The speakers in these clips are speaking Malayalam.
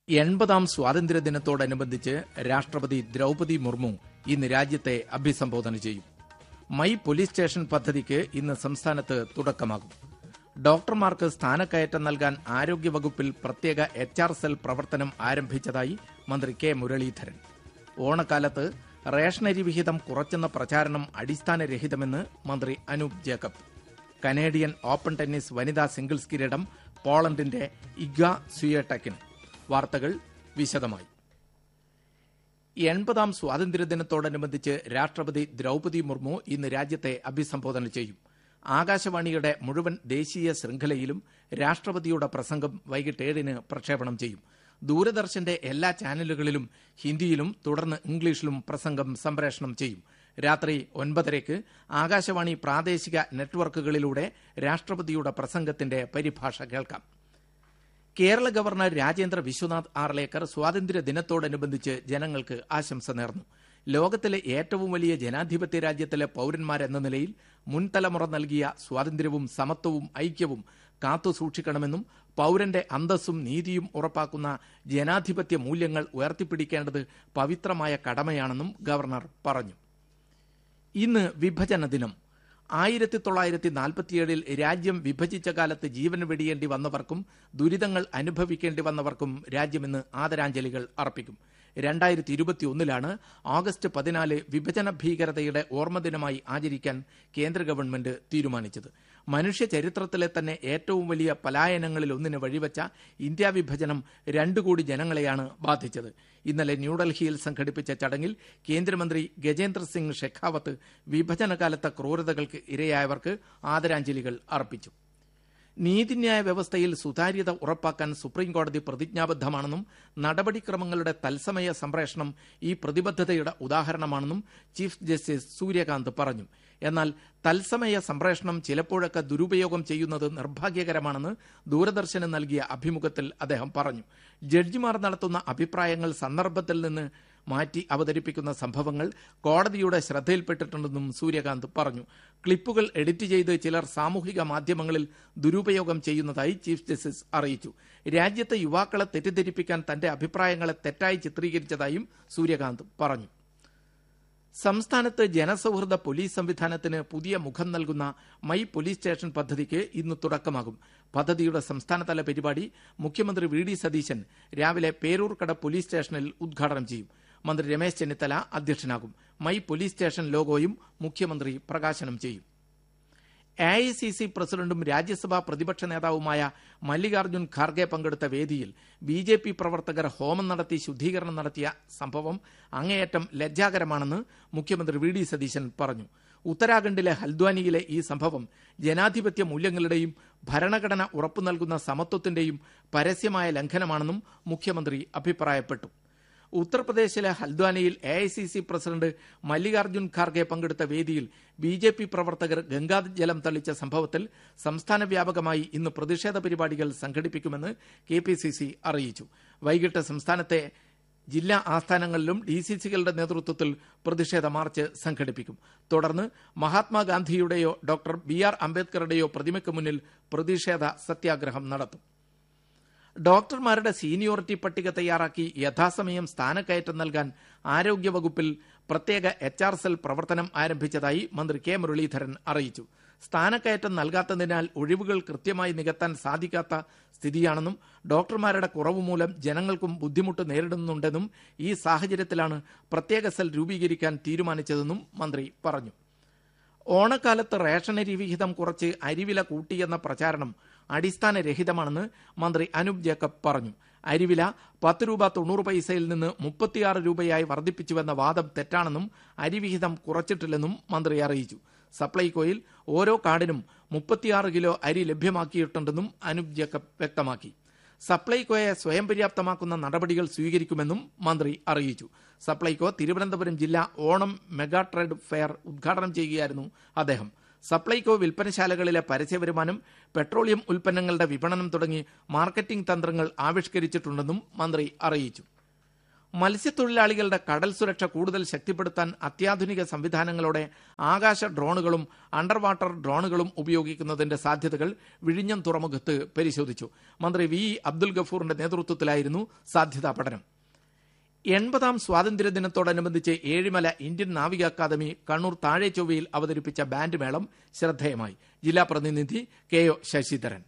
എൺപതാം സ്വാതന്ത്ര്യദിനത്തോടനുബന്ധിച്ച് രാഷ്ട്രപതി ദ്രൗപതി മുർമു ഇന്ന് രാജ്യത്തെ അഭിസംബോധന ചെയ്യും മൈ പോലീസ് സ്റ്റേഷൻ പദ്ധതിക്ക് ഇന്ന് സംസ്ഥാനത്ത് തുടക്കമാകും ഡോക്ടർമാർക്ക് സ്ഥാനക്കയറ്റം നൽകാൻ ആരോഗ്യവകുപ്പിൽ പ്രത്യേക എച്ച് ആർ സെൽ പ്രവർത്തനം ആരംഭിച്ചതായി മന്ത്രി കെ മുരളീധരൻ ഓണക്കാലത്ത് റേഷനരി വിഹിതം കുറച്ചെന്ന പ്രചാരണം അടിസ്ഥാനരഹിതമെന്ന് മന്ത്രി Anoop Jacob Canadian open tennis വനിതാ സിംഗിൾസ് കിരീടം പോളണ്ടിന്റെ ഇഗ സുയേട്ടക്കിന് വാർത്തകൾ വിശദമായി എൺപതാം സ്വാതന്ത്ര്യദിനത്തോടനുബന്ധിച്ച് രാഷ്ട്രപതി ദ്രൗപതി മുർമു ഇന്ന് രാജ്യത്തെ അഭിസംബോധന ചെയ്യും ആകാശവാണിയുടെ മുഴുവൻ ദേശീയ ശൃംഖലയിലും രാഷ്ട്രപതിയുടെ പ്രസംഗം വൈകിട്ട് ഏഴിന് പ്രക്ഷേപണം ചെയ്യും ദൂരദർശന്റെ എല്ലാ ചാനലുകളിലും ഹിന്ദിയിലും തുടർന്ന് ഇംഗ്ലീഷിലും പ്രസംഗം സംപ്രേഷണം ചെയ്യും രാത്രി ഒൻപതരയ്ക്ക് ആകാശവാണി പ്രാദേശിക നെറ്റ്വർക്കുകളിലൂടെ രാഷ്ട്രപതിയുടെ പ്രസംഗത്തിന്റെ പരിഭാഷ കേൾക്കാം കേരള ഗവർണർ രാജേന്ദ്ര വിശ്വനാഥ് ആർലേക്കർ സ്വാതന്ത്ര്യ ദിനത്തോടനുബന്ധിച്ച് ജനങ്ങൾക്ക് ആശംസ നേർന്നു ലോകത്തിലെ ഏറ്റവും വലിയ ജനാധിപത്യ രാജ്യത്തിലെ പൌരന്മാരെന്ന നിലയിൽ മുൻതലമുറ നൽകിയ സ്വാതന്ത്ര്യവും സമത്വവും ഐക്യവും കാത്തുസൂക്ഷിക്കണമെന്നും പൌരന്റെ അന്തസ്സും നീതിയും ഉറപ്പാക്കുന്ന ജനാധിപത്യ മൂല്യങ്ങൾ ഉയർത്തിപ്പിടിക്കേണ്ടത് പവിത്രമായ കടമയാണെന്നും ഗവർണർ പറഞ്ഞു ഇന്ന് വിഭജന ദിനം ആയിരത്തി തൊള്ളായിരത്തി നാൽപ്പത്തിയേഴിൽ രാജ്യം വിഭജിച്ച കാലത്ത് ജീവൻ വെടിയേണ്ടി വന്നവർക്കും ദുരിതങ്ങൾ അനുഭവിക്കേണ്ടി വന്നവർക്കും രാജ്യം ഇന്ന് ആദരാഞ്ജലികൾ അർപ്പിക്കും രണ്ടായിരത്തി ഇരുപത്തിയൊന്നിലാണ് ഓഗസ്റ്റ് പതിനാല് വിഭജന ഭീകരതയുടെ ഓർമ്മദിനമായി ആചരിക്കാൻ കേന്ദ്ര ഗവൺമെന്റ് തീരുമാനിച്ചത് മനുഷ്യ ചരിത്രത്തിലെ തന്നെ ഏറ്റവും വലിയ പലായനങ്ങളിൽ ഒന്നിന് വഴിവെച്ച ഇന്ത്യ വിഭജനം രണ്ടു കോടി ജനങ്ങളെയാണ് ബാധിച്ചത് ഇന്നലെ ന്യൂഡൽഹിയിൽ സംഘടിപ്പിച്ച ചടങ്ങിൽ കേന്ദ്രമന്ത്രി ഗജേന്ദ്ര സിംഗ് ഷെഖാവത്ത് വിഭജനകാലത്തെ ക്രൂരതകൾക്ക് ഇരയായവർക്ക് ആദരാഞ്ജലികൾ അർപ്പിച്ചു നീതിന്യായ വ്യവസ്ഥയിൽ സുതാര്യത ഉറപ്പാക്കാൻ സുപ്രീംകോടതി പ്രതിജ്ഞാബദ്ധമാണെന്നും നടപടിക്രമങ്ങളുടെ തത്സമയ സംപ്രേഷണം ഈ പ്രതിബദ്ധതയുടെ ഉദാഹരണമാണെന്നും ചീഫ് ജസ്റ്റിസ് സൂര്യകാന്ത് പറഞ്ഞു എന്നാൽ തത്സമയ സംപ്രേഷണം ചിലപ്പോഴൊക്കെ ദുരുപയോഗം ചെയ്യുന്നത് നിർഭാഗ്യകരമാണെന്ന് ദൂരദർശന് നൽകിയ അഭിമുഖത്തിൽ അദ്ദേഹം പറഞ്ഞു ജഡ്ജിമാർ നടത്തുന്ന അഭിപ്രായങ്ങൾ സന്ദർഭത്തിൽ നിന്ന് മാറ്റി അവതരിപ്പിക്കുന്ന സംഭവങ്ങൾ കോടതിയുടെ ശ്രദ്ധയിൽപ്പെട്ടിട്ടുണ്ടെന്നും സൂര്യകാന്ത് പറഞ്ഞു ക്ലിപ്പുകൾ എഡിറ്റ് ചെയ്ത് ചിലർ സാമൂഹിക മാധ്യമങ്ങളിൽ ദുരുപയോഗം ചെയ്യുന്നതായി ചീഫ് ജസ്റ്റിസ് അറിയിച്ചു രാജ്യത്തെ യുവാക്കളെ തെറ്റിദ്ധരിപ്പിക്കാൻ തന്റെ അഭിപ്രായങ്ങളെ തെറ്റായി ചിത്രീകരിച്ചതായും സൂര്യകാന്ത് പറഞ്ഞു സംസ്ഥാനത്ത് ജനസൗഹൃദ പോലീസ് സംവിധാനത്തിന് പുതിയ മുഖം നൽകുന്ന മൈ പോലീസ് സ്റ്റേഷൻ പദ്ധതിക്ക് ഇന്ന് തുടക്കമാകും പദ്ധതിയുടെ സംസ്ഥാനതല പരിപാടി മുഖ്യമന്ത്രി വി ഡി സതീശൻ രാവിലെ പേരൂർക്കട പോലീസ് സ്റ്റേഷനിൽ ഉദ്ഘാടനം ചെയ്യും മന്ത്രി രമേശ് ചെന്നിത്തല അധ്യക്ഷനാകും മൈ പോലീസ് സ്റ്റേഷൻ ലോഗോയും മുഖ്യമന്ത്രി പ്രകാശനം ചെയ്യും എ ഐ സി സി പ്രസിഡന്റും രാജ്യസഭാ പ്രതിപക്ഷ നേതാവുമായ മല്ലികാർജ്ജുൻ ഖാർഗെ പങ്കെടുത്ത വേദിയിൽ ബി ജെ പി പ്രവർത്തകർ ഹോമം നടത്തി ശുദ്ധീകരണം നടത്തിയ സംഭവം അങ്ങേയറ്റം ലജ്ജാകരമാണെന്ന് മുഖ്യമന്ത്രി വി ഡി സതീശൻ പറഞ്ഞു ഉത്തരാഖണ്ഡിലെ ഹൽദ്വാനിയിലെ ഈ സംഭവം ജനാധിപത്യ മൂല്യങ്ങളുടെയും ഭരണഘടന ഉറപ്പു നൽകുന്ന സമത്വത്തിന്റെയും പരസ്യമായ ലംഘനമാണെന്നും മുഖ്യമന്ത്രി അഭിപ്രായപ്പെട്ടു ഉത്തർപ്രദേശിലെ ഹൽദ്വാനിയിൽ A I C C president Mallikarjun Kharge പങ്കെടുത്ത വേദിയിൽ ബി ജെ പി പ്രവർത്തകർ ഗംഗാജലം തളിച്ച സംഭവത്തിൽ സംസ്ഥാന വ്യാപകമായി ഇന്ന് പ്രതിഷേധ പരിപാടികൾ സംഘടിപ്പിക്കുമെന്ന് കെ പി സി സി അറിയിച്ചു വൈകിട്ട് സംസ്ഥാനത്തെ ജില്ലാ ആസ്ഥാനങ്ങളിലും ഡി സി സികളുടെ നേതൃത്വത്തിൽ പ്രതിഷേധ മാർച്ച് സംഘടിപ്പിക്കും തുടർന്ന് മഹാത്മാഗാന്ധിയുടെയോ ഡോക്ടർ ബി ആർ അംബേദ്കറുടെയോ പ്രതിമയ്ക്ക് മുന്നിൽ പ്രതിഷേധ സത്യാഗ്രഹം നടത്തും ഡോക്ടർമാരുടെ സീനിയോറിറ്റി പട്ടിക തയ്യാറാക്കി യഥാസമയം സ്ഥാനക്കയറ്റം നൽകാൻ ആരോഗ്യവകുപ്പിൽ പ്രത്യേക എച്ച് ആർ സെൽ പ്രവർത്തനം ആരംഭിച്ചതായി മന്ത്രി കെ മുരളീധരൻ അറിയിച്ചു സ്ഥാനക്കയറ്റം നൽകാത്തതിനാൽ ഒഴിവുകൾ കൃത്യമായി നികത്താൻ സാധിക്കാത്ത സ്ഥിതിയാണെന്നും ഡോക്ടർമാരുടെ കുറവ് മൂലം ജനങ്ങൾക്കും ബുദ്ധിമുട്ട് നേരിടുന്നുണ്ടെന്നും ഈ സാഹചര്യത്തിലാണ് പ്രത്യേക സെൽ രൂപീകരിക്കാൻ തീരുമാനിച്ചതെന്നും മന്ത്രി പറഞ്ഞു ഓണക്കാലത്ത് റേഷനരി വിഹിതം കുറച്ച് അരിവില കൂട്ടിയെന്ന പ്രചാരണം അടിസ്ഥാനരഹിതമാണെന്ന് മന്ത്രി അനൂപ് ജേക്കബ് പറഞ്ഞു അരിവില പത്ത് രൂപ തൊണ്ണൂറ് പൈസയിൽ നിന്ന് മുപ്പത്തിയാറ് രൂപയായി വർദ്ധിപ്പിച്ചുവെന്ന വാദം തെറ്റാണെന്നും അരിവിഹിതം കുറച്ചിട്ടില്ലെന്നും മന്ത്രി അറിയിച്ചു സപ്ലൈകോയിൽ ഓരോ കാർഡിനും മുപ്പത്തിയാറ് കിലോ അരി ലഭ്യമാക്കിയിട്ടുണ്ടെന്നും അനൂപ് ജേക്കബ് വ്യക്തമാക്കി സപ്ലൈകോയെ സ്വയം പര്യാപ്തമാക്കുന്ന നടപടികൾ സ്വീകരിക്കുമെന്നും മന്ത്രി അറിയിച്ചു സപ്ലൈകോ തിരുവനന്തപുരം ജില്ലാ ഓണം മെഗാ ട്രേഡ് ഫെയർ ഉദ്ഘാടനം ചെയ്യുകയായിരുന്നു അദ്ദേഹം സപ്ലൈകോ വിൽപ്പനശാലകളിലെ പരസ്യവരുമാനം പെട്രോളിയം ഉൽപ്പന്നങ്ങളുടെ വിപണനം തുടങ്ങി മാർക്കറ്റിംഗ് തന്ത്രങ്ങൾ ആവിഷ്കരിച്ചിട്ടുണ്ടെന്നും മന്ത്രി അറിയിച്ചു മത്സ്യത്തൊഴിലാളികളുടെ കടൽ സുരക്ഷ കൂടുതൽ ശക്തിപ്പെടുത്താൻ അത്യാധുനിക സംവിധാനങ്ങളോടെ ആകാശ ഡ്രോണുകളും അണ്ടർ വാട്ടർ ഡ്രോണുകളും ഉപയോഗിക്കുന്നതിന്റെ സാധ്യതകൾ വിഴിഞ്ഞം തുറമുഖത്ത് പരിശോധിച്ചു മന്ത്രി വി ഇ അബ്ദുൽ ഗഫൂറിന്റെ നേതൃത്വത്തിലായിരുന്നു സാധ്യതാ പഠനം എൺപതാം സ്വാതന്ത്ര്യദിനത്തോടനുബന്ധിച്ച് ഏഴിമല ഇന്ത്യൻ നാവിക അക്കാദമി കണ്ണൂർ താഴെ ചൊവ്വയിൽ അവതരിപ്പിച്ച ബാൻഡ് മേളം ശ്രദ്ധേയമായി ജില്ലാ പ്രതിനിധി കെ ഒ ശശിധരൻ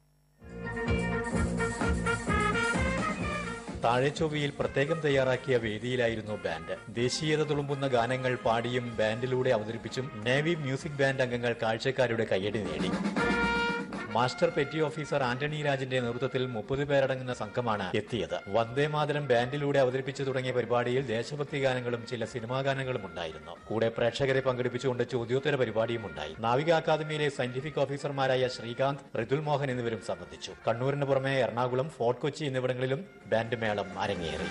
താഴെച്ചൊവ്വയിൽ പ്രത്യേകം തയ്യാറാക്കിയ വേദിയിലായിരുന്നു ബാൻഡ് ദേശീയത തുളുമ്പുന്ന ഗാനങ്ങൾ പാടിയും ബാൻഡിലൂടെ അവതരിപ്പിച്ചും നേവി മ്യൂസിക് ബാൻഡ് അംഗങ്ങൾ കാഴ്ചക്കാരുടെ കയ്യടി നേടി മാസ്റ്റർ പെറ്റി ഓഫീസർ ആന്റണി രാജിന്റെ നേതൃത്വത്തിൽ മുപ്പത് പേരടങ്ങുന്ന സംഘമാണ് എത്തിയത് വന്ദേമാതരം ബാൻഡിലൂടെ അവതരിപ്പിച്ചു തുടങ്ങിയ പരിപാടിയിൽ ദേശഭക്തി ഗാനങ്ങളും ചില സിനിമാ ഗാനങ്ങളും ഉണ്ടായിരുന്നു കൂടെ പ്രേക്ഷകരെ പങ്കെടുപ്പിച്ചുകൊണ്ട് ചോദ്യോത്തര പരിപാടിയും ഉണ്ടായി നാവിക അക്കാദമിയിലെ സയന്റിഫിക് ഓഫീസർമാരായ ശ്രീകാന്ത് ഋതുൽ മോഹൻ എന്നിവരും സംബന്ധിച്ചു കണ്ണൂരിന് പുറമെ എറണാകുളം ഫോർട്ട് കൊച്ചി എന്നിവിടങ്ങളിലും ബാൻഡ് മേളം അരങ്ങേറി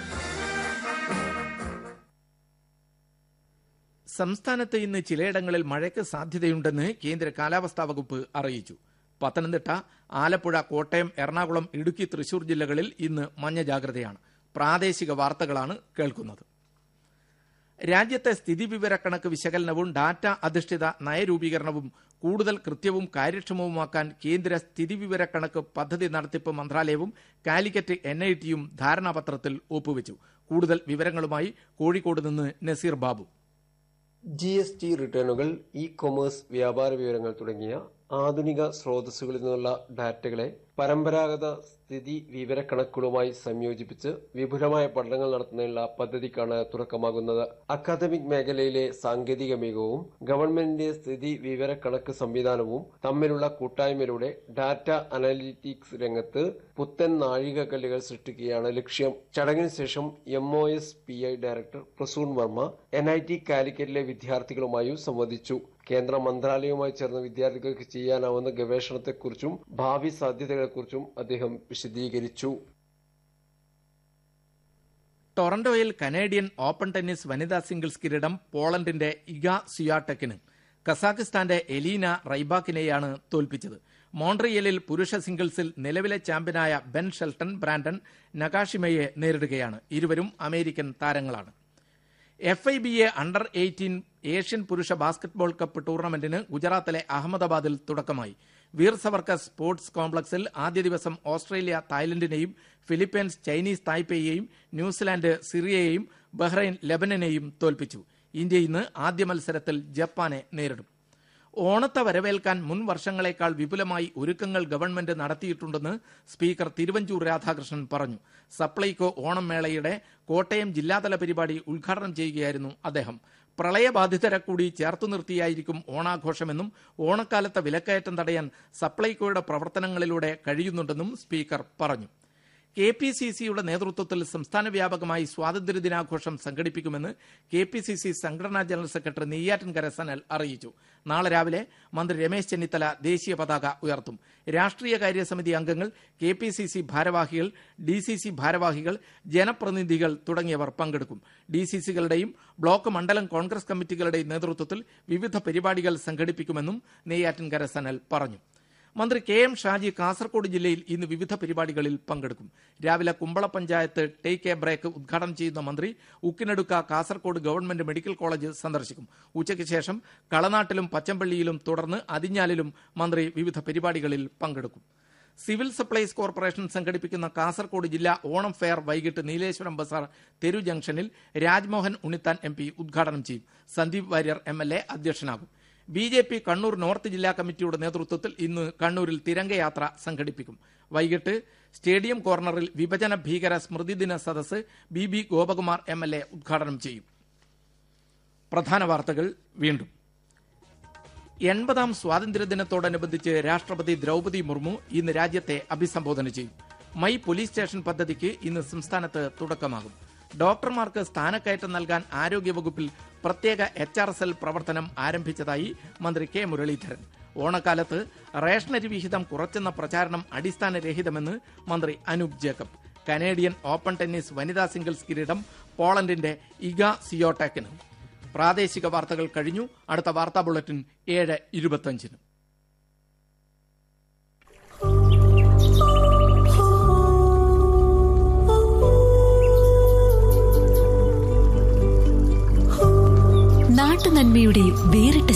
സംസ്ഥാനത്ത് ഇന്ന് ചിലയിടങ്ങളിൽ മഴയ്ക്ക് സാധ്യതയുണ്ടെന്ന് കേന്ദ്ര കാലാവസ്ഥാ വകുപ്പ് അറിയിച്ചു പത്തനംതിട്ട ആലപ്പുഴ കോട്ടയം എറണാകുളം ഇടുക്കി തൃശൂർ ജില്ലകളിൽ ഇന്ന് മഞ്ഞ ജാഗ്രതയാണ് പ്രാദേശിക വാർത്തകളാണ് കേൾക്കുന്നത് രാജ്യത്തെ സ്ഥിതിവിവരക്കണക്ക് വിശകലനവും ഡാറ്റ അധിഷ്ഠിത നയരൂപീകരണവും കൂടുതൽ കൃത്യവും കാര്യക്ഷമവുമാക്കാൻ കേന്ദ്ര സ്ഥിതിവിവരക്കണക്ക് പദ്ധതി നടത്തിപ്പ് മന്ത്രാലയവും കാലിക്കറ്റ് എൻ ഐ ടിയും ധാരണാപത്രത്തിൽ ഒപ്പുവെച്ചു കൂടുതൽ വിവരങ്ങളുമായി കോഴിക്കോട് നിന്ന് Naseer Babu G S T റിട്ടേണുകൾ ഇ കൊമേഴ്സ് വ്യാപാര വിവരങ്ങൾ തുടങ്ങിയ ആധുനിക സ്രോതസ്സുകളിൽ നിന്നുള്ള ഡാറ്റകളെ പരമ്പരാഗത സ്ഥിതി വിവരക്കണക്കുകളുമായി സംയോജിപ്പിച്ച് വിപുലമായ പഠനങ്ങൾ നടത്തുന്നതിനുള്ള പദ്ധതിക്കാണ് തുടക്കമാകുന്നത് അക്കാദമിക് മേഖലയിലെ സാങ്കേതിക മികവും ഗവൺമെന്റിന്റെ സ്ഥിതി വിവരക്കണക്ക് സംവിധാനവും തമ്മിലുള്ള കൂട്ടായ്മയിലൂടെ ഡാറ്റ അനലിറ്റിക്സ് രംഗത്ത് പുത്തൻ നാഴികക്കല്ലുകൾ സൃഷ്ടിക്കുകയാണ് ലക്ഷ്യം ചടങ്ങിന് ശേഷം M O S P I director Prasoon Varma N I T കാലിക്കറ്റിലെ വിദ്യാർത്ഥികളുമായും സംവദിച്ചു കേന്ദ്ര മന്ത്രാലയവുമായി ചേർന്ന് വിദ്യാർത്ഥികൾക്ക് ചെയ്യാനാവുന്ന ഗവേഷണത്തെക്കുറിച്ചും ഭാവി സാധ്യതകളെക്കുറിച്ചും അദ്ദേഹം വിശദീകരിച്ചു ടൊറന്റോയിൽ കനേഡിയൻ ഓപ്പൺ ടെന്നീസ് വനിതാ സിംഗിൾസ് കിരീടം പോളണ്ടിന്റെ ഇഗ സിയാടെക്കിന് കസാഖിസ്ഥാന്റെ എലീന റൈബാക്കിനെയാണ് തോൽപ്പിച്ചത് മോൺട്രിയലിൽ പുരുഷ സിംഗിൾസിൽ നിലവിലെ ചാമ്പ്യനായ ബെൻ ഷെൽട്ടൺ ബ്രാൻഡൻ നഗാഷിമയെ നേരിടുകയാണ് ഇരുവരും അമേരിക്കൻ താരങ്ങളാണ് F I B A under eighteen Asian പുരുഷ ബാസ്കറ്റ്ബോൾ കപ്പ് ടൂർണമെന്റിന് ഗുജറാത്തിലെ അഹമ്മദാബാദിൽ തുടക്കമായി വീർ സവർക്കർ സ്പോർട്സ് കോംപ്ലക്സിൽ ആദ്യ ദിവസം ഓസ്ട്രേലിയ തായ്ലൻഡിനെയും ഫിലിപ്പീൻസ് ചൈനീസ് തായ്പേയെയും ന്യൂസിലാൻഡ് സിറിയയെയും ബഹ്റൈൻ ലെബനനെയും തോൽപ്പിച്ചു ഇന്ത്യ ഇന്ന് ആദ്യ മത്സരത്തിൽ ജപ്പാനെ നേരിടും ഓണത്തെ വരവേൽക്കാൻ മുൻ വർഷങ്ങളെക്കാൾ വിപുലമായി ഒരുക്കങ്ങൾ ഗവൺമെന്റ് നടത്തിയിട്ടുണ്ടെന്ന് സ്പീക്കർ തിരുവഞ്ചൂർ രാധാകൃഷ്ണൻ പറഞ്ഞു സപ്ലൈകോ ഓണം മേളയുടെ കോട്ടയം ജില്ലാതല പരിപാടി ഉദ്ഘാടനം ചെയ്യുകയായിരുന്നു അദ്ദേഹം പ്രളയബാധിതരെ കൂടി ചേർത്തു നിർത്തിയായിരിക്കും ഓണാഘോഷമെന്നും ഓണക്കാലത്തെ വിലക്കയറ്റം തടയാൻ സപ്ലൈകോയുടെ പ്രവർത്തനങ്ങളിലൂടെ കഴിയുന്നുണ്ടെന്നും സ്പീക്കർ പറഞ്ഞു കെ പി സി സിയുടെ നേതൃത്വത്തിൽ സംസ്ഥാന വ്യാപകമായി സ്വാതന്ത്ര്യദിനാഘോഷം സംഘടിപ്പിക്കുമെന്ന് കെ പി സി സി സംഘടനാ ജനറൽ സെക്രട്ടറി നെയ്യാറ്റിൻകര സനൽ അറിയിച്ചു നാളെ രാവിലെ മന്ത്രി രമേശ് ചെന്നിത്തല ദേശീയ പതാക ഉയർത്തും രാഷ്ട്രീയകാര്യ സമിതി അംഗങ്ങൾ കെ പി സി സി ഭാരവാഹികൾ ഡി സി സി ഭാരവാഹികൾ ജനപ്രതിനിധികൾ തുടങ്ങിയവർ പങ്കെടുക്കും ഡി സി സികളുടെയും ബ്ലോക്ക് മണ്ഡലം കോൺഗ്രസ് കമ്മിറ്റികളുടെയും നേതൃത്വത്തിൽ വിവിധ പരിപാടികൾ സംഘടിപ്പിക്കുമെന്നും നെയ്യാറ്റിൻകര സനൽ പറഞ്ഞു മന്ത്രി കെ എം ഷാജി കാസർകോട് ജില്ലയിൽ ഇന്ന് വിവിധ പരിപാടികളിൽ പങ്കെടുക്കും രാവിലെ Kumbla panchayat take a break ഉദ്ഘാടനം ചെയ്യുന്ന മന്ത്രി Ukkinadka Kasaragod government medical college സന്ദർശിക്കും ഉച്ചയ്ക്ക് ശേഷം കളനാട്ടിലും പച്ചമ്പള്ളിയിലും തുടർന്ന് അതിഞ്ഞാലിലും മന്ത്രി വിവിധ പരിപാടികളിൽ പങ്കെടുക്കും സിവിൽ സപ്ലൈസ് കോർപ്പറേഷൻ സംഘടിപ്പിക്കുന്ന കാസർകോട് ജില്ലാ ഓണം ഫെയർ വൈകിട്ട് നീലേശ്വരം ബസാർ തെരു ജംഗ്ഷനിൽ രാജ്മോഹൻ ഉണ്ണിത്താൻ എം പി ഉദ്ഘാടനം ചെയ്യും Sandeep Warrier M L A അധ്യക്ഷനാകും B J P Kannur north ജില്ലാ കമ്മിറ്റിയുടെ നേതൃത്വത്തിൽ ഇന്ന് കണ്ണൂരിൽ തിരംഗയാത്ര സംഘടിപ്പിക്കും വൈകിട്ട് സ്റ്റേഡിയം കോർണറിൽ വിഭജന ഭീകര സ്മൃതിദിന സദസ്സ് B B Gopakumar M L A ഉദ്ഘാടനം ചെയ്യും പ്രധാന വാർത്തകൾ വീണ്ടും എൺപതാം സ്വാതന്ത്ര്യദിനത്തോടനുബന്ധിച്ച് രാഷ്ട്രപതി ദ്രൗപദി മുർമു ഇന്ന് രാജ്യത്തെ അഭിസംബോധന ചെയ്യും മൈ പോലീസ് സ്റ്റേഷൻ പദ്ധതിക്ക് ഇന്ന് സംസ്ഥാനത്ത് തുടക്കമാകും ഡോക്ടർമാർക്ക് സ്ഥാനക്കയറ്റം നൽകാൻ ആരോഗ്യവകുപ്പിൽ പ്രത്യേക എച്ച് ആർ എസ് എൽ പ്രവർത്തനം ആരംഭിച്ചതായി മന്ത്രി കെ മുരളീധരൻ ഓണക്കാലത്ത് റേഷനരി വിഹിതം കുറച്ചെന്ന പ്രചാരണം അടിസ്ഥാനരഹിതമെന്ന് മന്ത്രി Anoop Jacob Canadian open tennis വനിതാ സിംഗിൾസ് കിരീടം പോളണ്ടിന്റെ ഇഗ സിയോടാക്കിന് പ്രാദേശിക വാർത്തകൾ കഴിഞ്ഞു അടുത്ത വാർത്താ ബുള്ളറ്റിൻ ഏഴ് ഇരുപത്തഞ്ചിന് നാട്ടുനന്മയുടെ വേറിട്ട